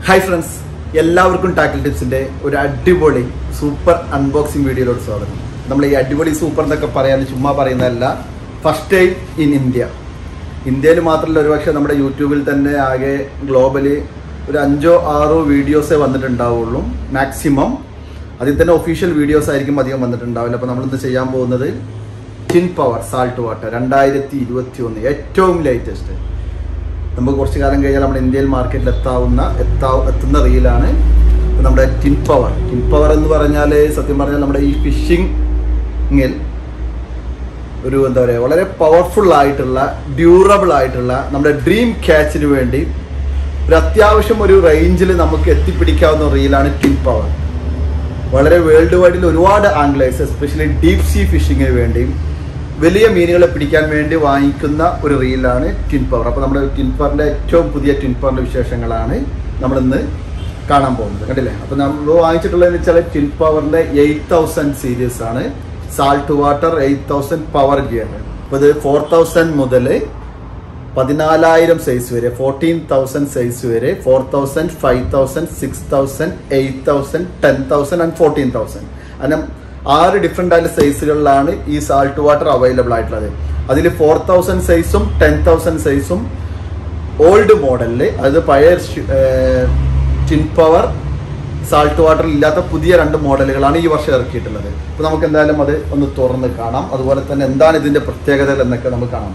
hi friends എല്ലാവർക്കും tackle ടിപ്സിന്റെ ഒരു അടിപൊളി സൂപ്പർ അൺബോക്സിംഗ് വീഡിയോയിലോട്ട് സ്വാഗതം നമ്മൾ ഈ അടിപൊളി സൂപ്പർ എന്നൊക്കെ പറയാൻ ചുമ്മാ പറയുന്നതല്ല ഫസ്റ്റ് ടൈം ഇൻ ഇന്ത്യ ഇന്ത്യയിൽ മാത്രമല്ല ഒരുപക്ഷെ നമ്മുടെ യൂട്യൂബിൽ തന്നെ ആകെ ഗ്ലോബലി ഒരു അഞ്ചോ ആറോ വീഡിയോസേ വന്നിട്ടുണ്ടാവുള്ളൂ മാക്സിമം അതിൽ തന്നെ ഒഫീഷ്യൽ വീഡിയോസ് ആയിരിക്കും അധികം വന്നിട്ടുണ്ടാവില്ല അപ്പോൾ നമ്മളിന്ന് ചെയ്യാൻ പോകുന്നത് ടിൻ പവർ സാൾട്ട് വാട്ടർ രണ്ടായിരത്തി ഇരുപത്തി ഒന്ന് ഏറ്റവും ലേറ്റസ്റ്റ് നമുക്ക് കുറച്ച് കാലം കഴിഞ്ഞാൽ നമ്മുടെ ഇന്ത്യയിൽ മാർക്കറ്റിൽ എത്താവുന്ന എത്താ എത്തുന്ന റീലാണ് നമ്മുടെ ടിൻ പവർ ടിൻ പവർ എന്ന് പറഞ്ഞാൽ സത്യം പറഞ്ഞാൽ നമ്മുടെ ഈ ഫിഷിങ്ങിൽ ഒരു എന്താ പറയുക വളരെ പവർഫുൾ ആയിട്ടുള്ള ഡ്യൂറബിൾ ആയിട്ടുള്ള നമ്മുടെ ഡ്രീം ക്യാച്ചിന് വേണ്ടി ഒരു അത്യാവശ്യം ഒരു റേഞ്ചിൽ നമുക്ക് എത്തിപ്പിടിക്കാവുന്ന റീലാണ് ടിൻ പവർ വളരെ വേൾഡ് വൈഡിൽ ഒരുപാട് ആംഗ്ലേഴ്സ് എസ്പെഷ്യലി ഡീപ് സീ ഫിഷിങ്ങിന് വേണ്ടിയും വലിയ മീനുകളെ പിടിക്കാൻ വേണ്ടി വാങ്ങിക്കുന്ന ഒരു റീലാണ് ടിൻ പവർ അപ്പോൾ നമ്മുടെ ടിൻ പവറിൻ്റെ ഏറ്റവും പുതിയ ടിൻ പവറിൻ്റെ വിശേഷങ്ങളാണ് നമ്മളിന്ന് കാണാൻ പോകുന്നത് കണ്ടില്ലേ അപ്പോൾ നമ്മൾ വാങ്ങിച്ചിട്ടുള്ളതെന്ന് വെച്ചാൽ ടിൻ പവറിൻ്റെ എയ്റ്റ് തൗസൻഡ് സീരീസ് ആണ് salt water eight thousand power gear അപ്പോൾ ഇത് ഫോർ തൗസൻഡ് മുതൽ പതിനാലായിരം സൈസ് വരെ ഫോർട്ടീൻ തൗസൻഡ് സൈസ് വരെ four thousand five thousand six thousand eight thousand ten thousand and fourteen thousand അങ്ങനെ ആറ് ഡിഫറെൻ്റ് ആയിട്ടുള്ള സൈസുകളിലാണ് ഈ സാൾട്ട് വാട്ടർ അവൈലബിൾ ആയിട്ടുള്ളത് അതിൽ ഫോർ തൗസൻഡ് സൈസും ടെൻ തൗസൻഡ് സൈസും ഓൾഡ് മോഡലിൽ അത് പഴയ ടിൻ പവർ സാൾട്ട് വാട്ടർ ഇല്ലാത്ത പുതിയ രണ്ട് മോഡലുകളാണ് ഈ വർഷം ഇറക്കിയിട്ടുള്ളത് അപ്പോൾ നമുക്ക് എന്തായാലും അത് ഒന്ന് തുറന്ന് കാണാം അതുപോലെ തന്നെ എന്താണ് ഇതിന്റെ പ്രത്യേകതകൾ എന്നൊക്കെ നമുക്ക് കാണാം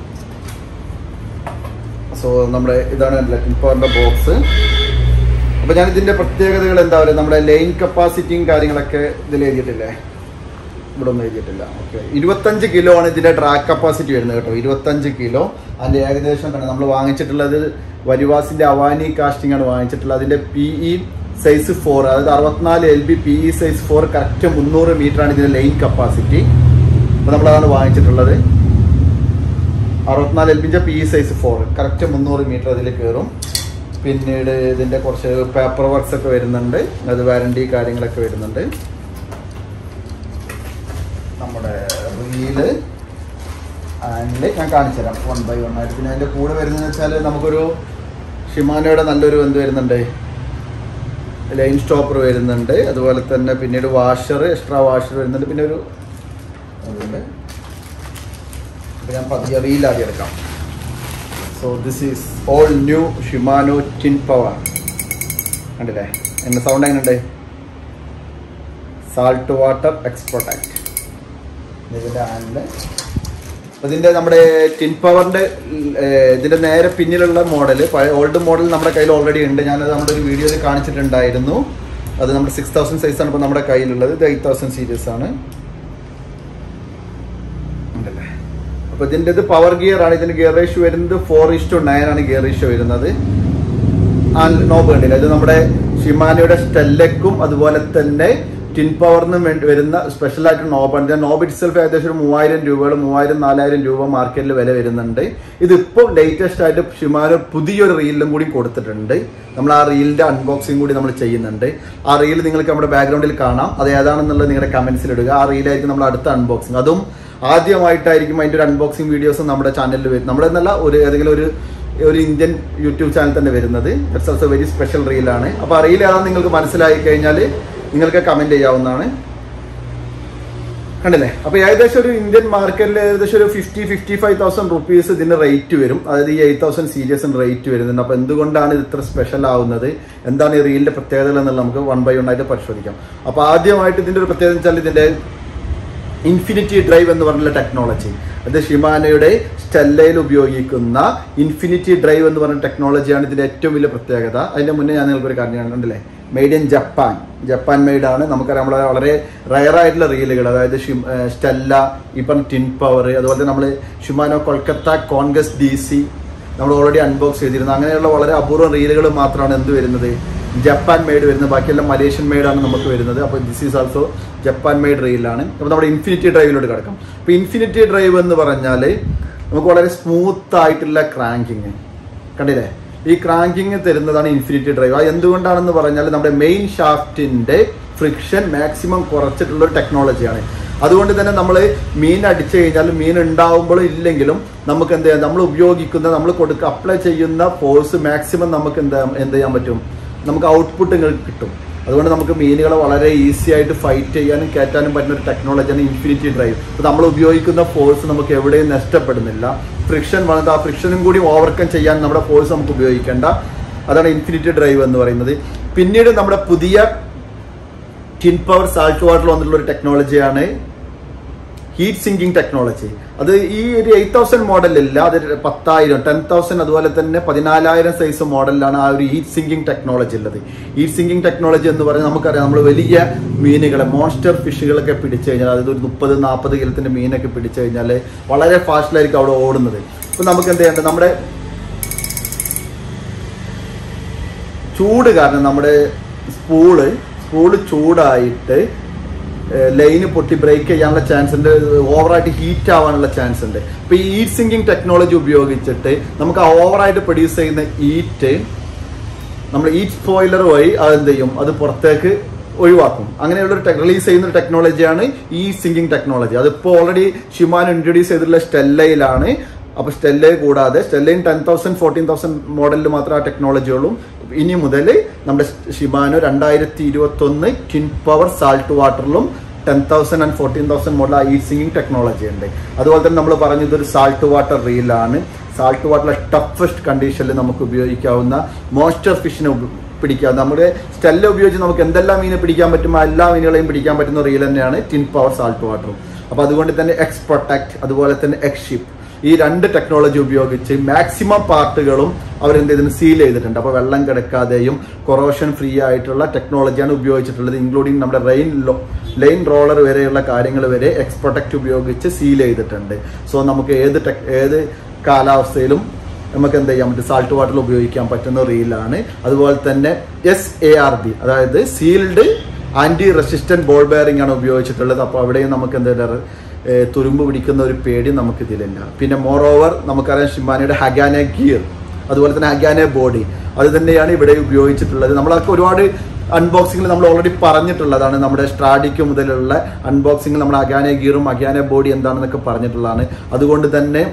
സോ നമ്മുടെ ഇതാണ് ടിൻ പവറിന്റെ ബോക്സ് അപ്പൊ ഞാൻ ഇതിന്റെ പ്രത്യേകതകൾ എന്താ പറയുക നമ്മുടെ ലൈൻ കപ്പാസിറ്റിയും കാര്യങ്ങളൊക്കെ ഇതിൽ എഴുതിയിട്ടില്ലേ ഇവിടെ ഒന്നും എഴുതിയിട്ടില്ല ഓക്കെ ഇരുപത്തഞ്ച് കിലോ ആണ് ഇതിന്റെ ട്രാക്ക് കപ്പാസിറ്റി വരുന്നത് കേട്ടോ ഇരുപത്തഞ്ച് കിലോ അതിന്റെ ഏകദേശം കണ്ടോ നമ്മൾ വാങ്ങിച്ചിട്ടുള്ളത് വരിവാസിന്റെ അവാനി കാസ്റ്റിംഗ് ആണ് വാങ്ങിച്ചിട്ടുള്ളത് അതിന്റെ പി ഇ സൈസ് ഫോർ അതായത് അറുപത്തിനാല് L B P E size four correct മുന്നൂറ് മീറ്റർ ആണ് ഇതിന്റെ ലൈൻ കപ്പാസിറ്റി അപ്പൊ നമ്മളതാണ് വാങ്ങിച്ചിട്ടുള്ളത് അറുപത്തിനാല് എൽ ബിന്റെ P E size four correct മുന്നൂറ് മീറ്റർ അതിൽ കയറും പിന്നീട് ഇതിന്റെ കുറച്ച് പേപ്പർ വർക്ക്സ് ഒക്കെ വരുന്നുണ്ട് അത് വാറണ്ടി കാര്യങ്ങളൊക്കെ വരുന്നുണ്ട് നമ്മുടെ റീല് ആൻഡ് ഞാൻ കാണിച്ചു തരാം വൺ ബൈ വൺ ആയിട്ട് പിന്നെ അതിന്റെ കൂടെ വരുന്നതെന്ന് വെച്ചാൽ നമുക്കൊരു ഷിമാനോയുടെ നല്ലൊരു എന്ത് വരുന്നുണ്ട് ലൈൻ സ്റ്റോപ്പർ വരുന്നുണ്ട് അതുപോലെ തന്നെ പിന്നീട് വാഷർ എക്സ്ട്രാ വാഷർ വരുന്നുണ്ട് പിന്നെ ഒരു അതുണ്ട് അപ്പോൾ ഞാൻ പതിയെ റീൽ ആദ്യം എടുക്കാം so this is all new Shimano twin power കണ്ടില്ലേ എന്റെ സൗണ്ട് എങ്ങനെയുണ്ട് സാൾട്ട് വാട്ടർ എക്സ്പ്രോട്ടാക്ട് ഇതിന്റെ ഹാൻഡില് ഇതിന്റെ നമ്മുടെ ടിൻ പവറിന്റെ ഇതിന്റെ നേരെ പിന്നിലുള്ള മോഡല് ഓൾഡ് മോഡൽ നമ്മുടെ കയ്യിൽ ഓൾറെഡി ഉണ്ട് ഞാനത് നമ്മുടെ ഒരു വീഡിയോയിൽ കാണിച്ചിട്ടുണ്ടായിരുന്നു അത് നമ്മുടെ സിക്സ് തൗസൻഡ് സൈസ് ആണ് ഇപ്പോൾ നമ്മുടെ കയ്യിലുള്ളത് ഇത് എയ്റ്റ് തൗസൻഡ് സീരീസ് ആണ് ഉണ്ടല്ലേ അപ്പൊ ഇതിന്റെ ഇത് പവർ ഗിയർ ആണ് ഇതിന്റെ ഗിയർ റേഷ്യോ വരുന്നത് ഫോർ ഇസ്റ്റു നയൻ ആണ് ഗിയർ റേഷ്യോ വരുന്നത് ആ നോബ് കണ്ടില്ല ഇത് നമ്മുടെ ഷിമാനയുടെ സ്റ്റെല്ലക്കും അതുപോലെ തന്നെ ടിൻ പവറിന് വേണ്ടി വരുന്ന സ്പെഷ്യൽ ആയിട്ട് നോബാണ് ഇതിന്റെ നോബ് ഇറ്റ് സെൽഫ് ഏകദേശം ഒരു മൂവായിരം രൂപകൾ മൂവായിരം നാലായിരം രൂപ മാർക്കറ്റിൽ വില വരുന്നുണ്ട് ഇതിപ്പോൾ ലേറ്റസ്റ്റ് ആയിട്ട് ഷിമാനോ പുതിയൊരു റീലിലും കൂടി കൊടുത്തിട്ടുണ്ട് നമ്മൾ ആ റീലിന്റെ അൺബോക്സിംഗ് കൂടി നമ്മൾ ചെയ്യുന്നുണ്ട് ആ റീൽ നിങ്ങൾക്ക് നമ്മുടെ ബാക്ക്ഗ്രൗണ്ടിൽ കാണാം അത് ഏതാണെന്നുള്ളത് നിങ്ങളുടെ കമന്റ്സിൽ ഇടുക ആ റീലായിരിക്കും നമ്മൾ അടുത്ത അൺബോക്സിംഗ് അതും ആദ്യമായിട്ടായിരിക്കും അതിന്റെ ഒരു അൺബോക്സിംഗ് വീഡിയോസ് നമ്മുടെ ചാനലിൽ വരും നമ്മുടെ എന്നല്ല ഒരു ഏതെങ്കിലും ഒരു ഒരു ഇന്ത്യൻ യൂട്യൂബ് ചാനൽ തന്നെ വരുന്നത് ഇറ്റ്സ് ഓൾസോ വെരി സ്പെഷ്യൽ റീലാണ് അപ്പോൾ ആ റീൽ ഏതാണെന്ന് നിങ്ങൾക്ക് മനസ്സിലായി കഴിഞ്ഞാൽ നിങ്ങൾക്ക് കമന്റ് ചെയ്യാവുന്നതാണ് കണ്ടില്ലേ അപ്പൊ ഏകദേശം ഒരു ഇന്ത്യൻ മാർക്കറ്റിൽ ഏകദേശം ഒരു fifty fifty five thousand rupees ഇതിന് റേറ്റ് വരും അതായത് ഈ എയ്റ്റ് തൗസൻഡ് സീരീസിന് റേറ്റ് വരുന്നുണ്ട് അപ്പൊ എന്തുകൊണ്ടാണ് ഇത് ഇത്ര സ്പെഷ്യൽ ആവുന്നത് എന്താണ് ഈ റീലിന്റെ പ്രത്യേകതകൾ എന്നുള്ളത് നമുക്ക് വൺ ബൈ വൺ ആയിട്ട് പരിശോധിക്കാം അപ്പൊ ആദ്യമായിട്ട് ഇതിന്റെ ഒരു പ്രത്യേകത വെച്ചാൽ ഇതിന്റെ ഇൻഫിനിറ്റി ഡ്രൈവ് എന്ന് പറഞ്ഞുള്ള ടെക്നോളജി അത് ഷിമാനയുടെ സ്റ്റെല്ലയിൽ ഉപയോഗിക്കുന്ന ഇൻഫിനിറ്റി ഡ്രൈവ് എന്ന് പറഞ്ഞ ടെക്നോളജിയാണ് ഇതിന്റെ ഏറ്റവും വലിയ പ്രത്യേകത അതിന്റെ മുന്നേ ഞാൻ നിങ്ങൾക്ക് ഒരു കാര്യം കണ്ടില്ലേ made in Japan Japan made ആണ് നമുക്കറിയാം നമ്മളെ വളരെ റയർ ആയിട്ടുള്ള റീലുകൾ അതായത് സ്റ്റെല്ല ഇപ്പം ടിൻ പവർ അതുപോലെ തന്നെ നമ്മൾ ഷിമാനോ കൊൽക്കത്ത കോൺഗ്രസ് ഡി സി നമ്മൾ ഓൾറെഡി അൺബോക്സ് ചെയ്തിരുന്നു അങ്ങനെയുള്ള വളരെ അപൂർവ റീലുകൾ മാത്രമാണ് എന്ത് വരുന്നത് ജപ്പാൻ മെയ്ഡ് വരുന്നത് ബാക്കിയെല്ലാം മലേഷ്യൻ മെയ്ഡാണ് നമുക്ക് വരുന്നത് അപ്പോൾ this is also Japan made റീലാണ് അപ്പോൾ നമ്മുടെ ഇൻഫിനിറ്റി ഡ്രൈവിലോട്ട് കിടക്കാം അപ്പോൾ ഇൻഫിനിറ്റി ഡ്രൈവ് എന്ന് പറഞ്ഞാൽ നമുക്ക് വളരെ സ്മൂത്ത് ആയിട്ടുള്ള ക്രാങ്കിങ് കണ്ടില്ലേ ഈ ക്രാങ്കിങ് തരുന്നതാണ് ഇൻഫിനിറ്റി ഡ്രൈവ് അത് എന്തുകൊണ്ടാണെന്ന് പറഞ്ഞാൽ നമ്മുടെ മെയിൻ ഷാഫ്റ്റിന്റെ ഫ്രിക്ഷൻ മാക്സിമം കുറച്ചിട്ടുള്ള ഒരു ടെക്നോളജിയാണ് അതുകൊണ്ട് തന്നെ നമ്മൾ മീൻ അടിച്ചു കഴിഞ്ഞാൽ മീൻ ഉണ്ടാവുമ്പോഴും ഇല്ലെങ്കിലും നമുക്ക് എന്ത് ചെയ്യാം നമ്മൾ ഉപയോഗിക്കുന്ന നമ്മൾ കൊടുക്കുക അപ്ലൈ ചെയ്യുന്ന ഫോഴ്സ് മാക്സിമം നമുക്ക് എന്താ എന്ത് ചെയ്യാൻ പറ്റും നമുക്ക് ഔട്ട്പുട്ട് നിങ്ങൾക്ക് കിട്ടും അതുകൊണ്ട് നമുക്ക് മീനുകളെ വളരെ ഈസി ആയിട്ട് ഫൈറ്റ് ചെയ്യാനും കയറ്റാനും പറ്റുന്ന ഒരു ടെക്നോളജിയാണ് ഇൻഫിനിറ്റി ഡ്രൈവ് അപ്പോൾ നമ്മൾ ഉപയോഗിക്കുന്ന ഫോഴ്സ് നമുക്ക് എവിടെയും നഷ്ടപ്പെടുന്നില്ല ഫ്രിക്ഷൻ വന്നത് ആ ഫ്രിക്ഷനും കൂടി ഓവർകം ചെയ്യാൻ നമ്മുടെ ഫോഴ്സ് നമുക്ക് ഉപയോഗിക്കേണ്ട അതാണ് ഇൻഫിനിറ്റി ഡ്രൈവ് എന്ന് പറയുന്നത് പിന്നീട് നമ്മുടെ പുതിയ ടിൻ പവർ സാൾട്ട് വാട്ടർ വന്നിട്ടുള്ള ഒരു ടെക്നോളജിയാണ് ഹീറ്റ് സിങ്കിങ് ടെക്നോളജി അത് ഈ ഒരു എയ്റ്റ് തൗസൻഡ് മോഡലില്ല അത് പത്തായിരം ടെൻ തൗസൻഡ് അതുപോലെ തന്നെ പതിനാലായിരം സൈസ് മോഡലിലാണ് ആ ഒരു ഹീറ്റ് സിങ്കിങ് ടെക്നോളജി ഉള്ളത് ഹീറ്റ് സിങ്കിങ് ടെക്നോളജി എന്ന് പറയുന്നത് നമുക്കറിയാം നമ്മൾ വലിയ മീനുകളെ മോൺസ്റ്റർ ഫിഷുകളൊക്കെ പിടിച്ചു കഴിഞ്ഞാൽ അതായത് ഒരു മുപ്പത് നാൽപ്പത് കിലത്തിന്റെ മീനൊക്കെ പിടിച്ചു കഴിഞ്ഞാൽ വളരെ ഫാസ്റ്റിലായിരിക്കും അവിടെ ഓടുന്നത് ഇപ്പൊ നമുക്ക് എന്ത് ചെയ്യേണ്ടത് നമ്മുടെ ചൂട് കാരണം നമ്മുടെ സ്പൂള് സ്പൂള് ചൂടായിട്ട് ലൈന് പൊട്ടി ബ്രേക്ക് ചെയ്യാനുള്ള ചാൻസ് ഉണ്ട് ഓവറായിട്ട് ഹീറ്റ് ആവാനുള്ള ചാൻസ് ഉണ്ട് ഇപ്പൊ ഈ ഹീറ്റ് സിങ്കിങ് ടെക്നോളജി ഉപയോഗിച്ചിട്ട് നമുക്ക് ആ ഓവറായിട്ട് പ്രൊഡ്യൂസ് ചെയ്യുന്ന ഹീറ്റ് നമ്മൾ ഹീറ്റ് സ്പോയിലർ വഴി അത് എന്ത് ചെയ്യും അത് പുറത്തേക്ക് ഒഴിവാക്കും അങ്ങനെയുള്ള ഒരു റിലീസ് ചെയ്യുന്ന ഒരു ടെക്നോളജിയാണ് ഈ സിങ്കിങ് ടെക്നോളജി അതിപ്പോൾ ഓൾറെഡി ഷിമാൻ ഇൻട്രൊഡ്യൂസ് ചെയ്തിട്ടുള്ള സ്റ്റെല്ലയിലാണ് അപ്പൊ സ്റ്റെല്ലയെ കൂടാതെ സ്റ്റെല്ലയും ടെൻ തൗസൻഡ് ഫോർട്ടീൻ തൗസൻഡ് മോഡലിൽ മാത്രമേ ആ ടെക്നോളജി ഉള്ളൂ ഇനി മുതൽ നമ്മുടെ ഷിമാനോ രണ്ടായിരത്തി ഇരുപത്തി ഒന്ന് കിൻ പവർ സാൾട്ട് വാട്ടറിലും ten thousand and fourteen thousand model ആ ഈ സിംഗിങ് ടെക്നോളജി ഉണ്ട് അതുപോലെ തന്നെ നമ്മൾ പറഞ്ഞു ഇതൊരു സാൾട്ട് വാട്ടർ റീലാണ് സാൾട്ട് വാട്ടറിലെ ടഫസ്റ്റ് കണ്ടീഷനിൽ നമുക്ക് ഉപയോഗിക്കാവുന്ന മോസ്റ്റർ ഫിഷിനെ പിടിക്കാം നമ്മുടെ സ്റ്റെല്ല ഉപയോഗിച്ച് നമുക്ക് എന്തെല്ലാം മീനെ പിടിക്കാൻ പറ്റുമോ എല്ലാ മീനുകളെയും പിടിക്കാൻ പറ്റുന്ന റീൽ തന്നെയാണ് ടിൻ പവർ സാൾട്ട് വാട്ടറും അപ്പോൾ അതുകൊണ്ട് തന്നെ എക്സ് പ്രൊട്ടക്ട് അതുപോലെ തന്നെ എക്സ് ഷിപ്പ് ഈ രണ്ട് ടെക്നോളജി ഉപയോഗിച്ച് മാക്സിമം പാർട്ടുകളും അവരെന്ത് ഇതിന് സീൽ ചെയ്തിട്ടുണ്ട് അപ്പോൾ വെള്ളം കിടക്കാതെയും കൊറോഷൻ ഫ്രീ ആയിട്ടുള്ള ടെക്നോളജിയാണ് ഉപയോഗിച്ചിട്ടുള്ളത് ഇൻക്ലൂഡിങ് നമ്മുടെ റെയിൻ ലൈൻ റോളർ വരെയുള്ള കാര്യങ്ങൾ വരെ എക്സ് പ്രൊട്ടക്ട് ഉപയോഗിച്ച് സീൽ ചെയ്തിട്ടുണ്ട് സോ നമുക്ക് ഏത് ടെക് ഏത് കാലാവസ്ഥയിലും നമുക്ക് എന്ത് ചെയ്യാൻ പറ്റും സാൾട്ട് വാട്ടറിൽ ഉപയോഗിക്കാൻ പറ്റുന്ന റീലാണ് അതുപോലെ തന്നെ എസ് എ ആർ ബി അതായത് sealed anti resistant ball bearing ആണ് ഉപയോഗിച്ചിട്ടുള്ളത് അപ്പോൾ അവിടെയും നമുക്ക് എന്താ ഏഹ് തുരുമ്പ് പിടിക്കുന്ന ഒരു പേടി നമുക്ക് ഇതിലില്ല പിന്നെ മോർ ഓവർ നമുക്കറിയാം ഷിമാനയുടെ ഹഗാനെ ഗിയർ അതുപോലെ തന്നെ ഹഗാനെ ബോഡി അത് തന്നെയാണ് ഇവിടെ ഉപയോഗിച്ചിട്ടുള്ളത് നമ്മളൊക്കെ ഒരുപാട് അൺബോക്സിംഗിൽ നമ്മൾ ഓൾറെഡി പറഞ്ഞിട്ടുള്ളതാണ് നമ്മുടെ സ്ട്രാഡിക്ക് മുതലുള്ള അൺബോക്സിംഗിൽ നമ്മൾ അഗാനെ ഗിയറും അഗാനെ ബോഡി എന്താണെന്നൊക്കെ പറഞ്ഞിട്ടുള്ളതാണ് അതുകൊണ്ട് തന്നെ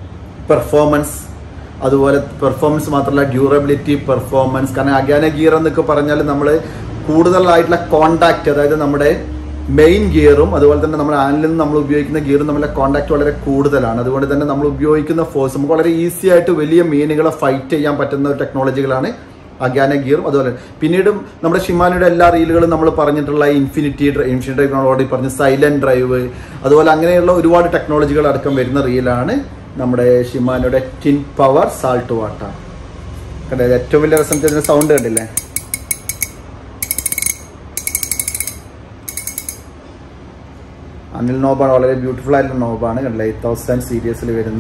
പെർഫോമൻസ് അതുപോലെ പെർഫോമൻസ് മാത്രമല്ല ഡ്യൂറബിലിറ്റി പെർഫോമൻസ് കാരണം അഗാന ഗിയർ എന്നൊക്കെ പറഞ്ഞാൽ നമ്മൾ കൂടുതലായിട്ടുള്ള കോണ്ടാക്ട് അതായത് നമ്മുടെ മെയിൻ ഗിയറും അതുപോലെ തന്നെ നമ്മുടെ ആനിൽ നിന്ന് നമ്മൾ ഉപയോഗിക്കുന്ന ഗിയറും തമ്മിലെ കോണ്ടാക്ട് വളരെ കൂടുതലാണ് അതുകൊണ്ട് തന്നെ നമ്മൾ ഉപയോഗിക്കുന്ന ഫോഴ്സ് നമുക്ക് വളരെ ഈസി ആയിട്ട് വലിയ മീനുകളെ ഫൈറ്റ് ചെയ്യാൻ പറ്റുന്ന ടെക്നോളജികളാണ് അഗാന ഗിയറും അതുപോലെ പിന്നീടും നമ്മുടെ ഷിമാനയുടെ എല്ലാ റീലുകളും നമ്മൾ പറഞ്ഞിട്ടുള്ള ഇൻഫിനിറ്റി ഡ്രൈവ് ഇൻഫിനിറ്റി ഡ്രൈവ് നമ്മൾ ഓൾറെഡി പറഞ്ഞു സൈലന്റ് ഡ്രൈവ് അതുപോലെ അങ്ങനെയുള്ള ഒരുപാട് ടെക്നോളജികൾ അടക്കം വരുന്ന റീലാണ് നമ്മുടെ ഷിമാനയുടെ ടിൻ പവർ സാൾട്ട് വാട്ടർ കണ്ടത് ഏറ്റവും വലിയ രസം ഇതിന്റെ സൗണ്ട് കണ്ടില്ലേ അനിൽ നോബാണ് വളരെ ബ്യൂട്ടിഫുൾ ആയിട്ടുള്ള നോബാണ് കണ്ടില്ലേ എയ്റ്റ് തൗസൻഡ് സീരീസിൽ വരുന്ന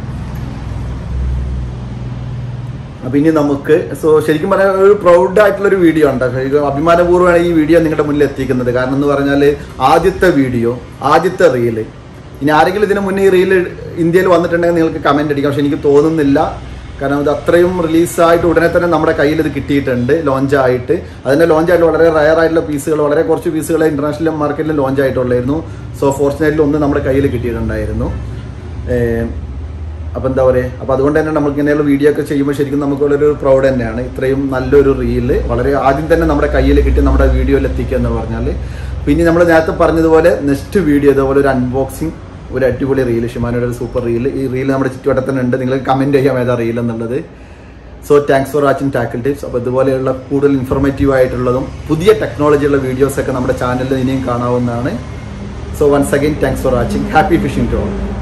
അപ്പൊ ഇനി നമുക്ക് സോ ശരിക്കും പറയാൻ ഒരു പ്രൗഡ് ആയിട്ടുള്ള ഒരു വീഡിയോ ഉണ്ട് ശരിക്കും അഭിമാനപൂർവ്വമാണ് ഈ വീഡിയോ നിങ്ങളുടെ മുന്നിൽ എത്തിക്കുന്നത് കാരണം എന്ന് പറഞ്ഞാൽ ആദ്യത്തെ വീഡിയോ ആദ്യത്തെ റീല് ഇനി ആരെങ്കിലും ഇതിന് മുന്നേ ഈ റീല് ഇന്ത്യയിൽ വന്നിട്ടുണ്ടെങ്കിൽ നിങ്ങൾക്ക് കമന്റ് അടിക്കാം പക്ഷെ എനിക്ക് തോന്നുന്നില്ല കാരണം ഇത് അത്രയും റിലീസായിട്ട് ഉടനെ തന്നെ നമ്മുടെ കയ്യിൽ ഇത് കിട്ടിയിട്ടുണ്ട് ലോഞ്ച് ആയിട്ട് അതിന്റെ ലോഞ്ച് ആയിട്ട് വളരെ റയർ ആയിട്ടുള്ള പീസുകൾ വളരെ കുറച്ച് പീസുകൾ ഇന്റർനാഷണൽ മാർക്കറ്റിൽ ലോഞ്ച് ആയിട്ടുള്ളായിരുന്നു സോ ഫോർച്ചുനേറ്റ്ലി ഒന്ന് നമ്മുടെ കയ്യിൽ കിട്ടിയിട്ടുണ്ടായിരുന്നു ഏഹ് അപ്പൊ എന്താ പറയുക അപ്പൊ അതുകൊണ്ട് തന്നെ നമുക്ക് ഇങ്ങനെയുള്ള വീഡിയോ ഒക്കെ ചെയ്യുമ്പോൾ ശരിക്കും നമുക്ക് ഒരു പ്രൗഡ് തന്നെയാണ് ഇത്രയും നല്ലൊരു റീല് വളരെ ആദ്യം തന്നെ നമ്മുടെ കയ്യിൽ കിട്ടി നമ്മുടെ വീഡിയോയിൽ എത്തിക്കുക എന്ന് പറഞ്ഞാൽ പിന്നെ നമ്മൾ നേരത്തെ പറഞ്ഞതുപോലെ നെക്സ്റ്റ് വീഡിയോ ഇതുപോലെ ഒരു അൺബോക്സിങ് ഒരു അടിപൊളി റീല് ഷിമാനയുടെ ഒരു സൂപ്പർ റീല് ഈ റീല് നമ്മുടെ ചുറ്റുവട്ടത്തിന് ഉണ്ട് നിങ്ങൾ കമന്റ് ചെയ്യാം ഏതാ റീൽ എന്നുള്ളത് so thanks for watching tackle tips അപ്പോൾ ഇതുപോലെയുള്ള കൂടുതൽ ഇൻഫോർമേറ്റീവ് ആയിട്ടുള്ളതും പുതിയ ടെക്നോളജിയുള്ള വീഡിയോസ് ഒക്കെ നമ്മുടെ ചാനലിൽ ഇനിയും കാണാവുന്നതാണ് so once again thanks for watching happy fishing to all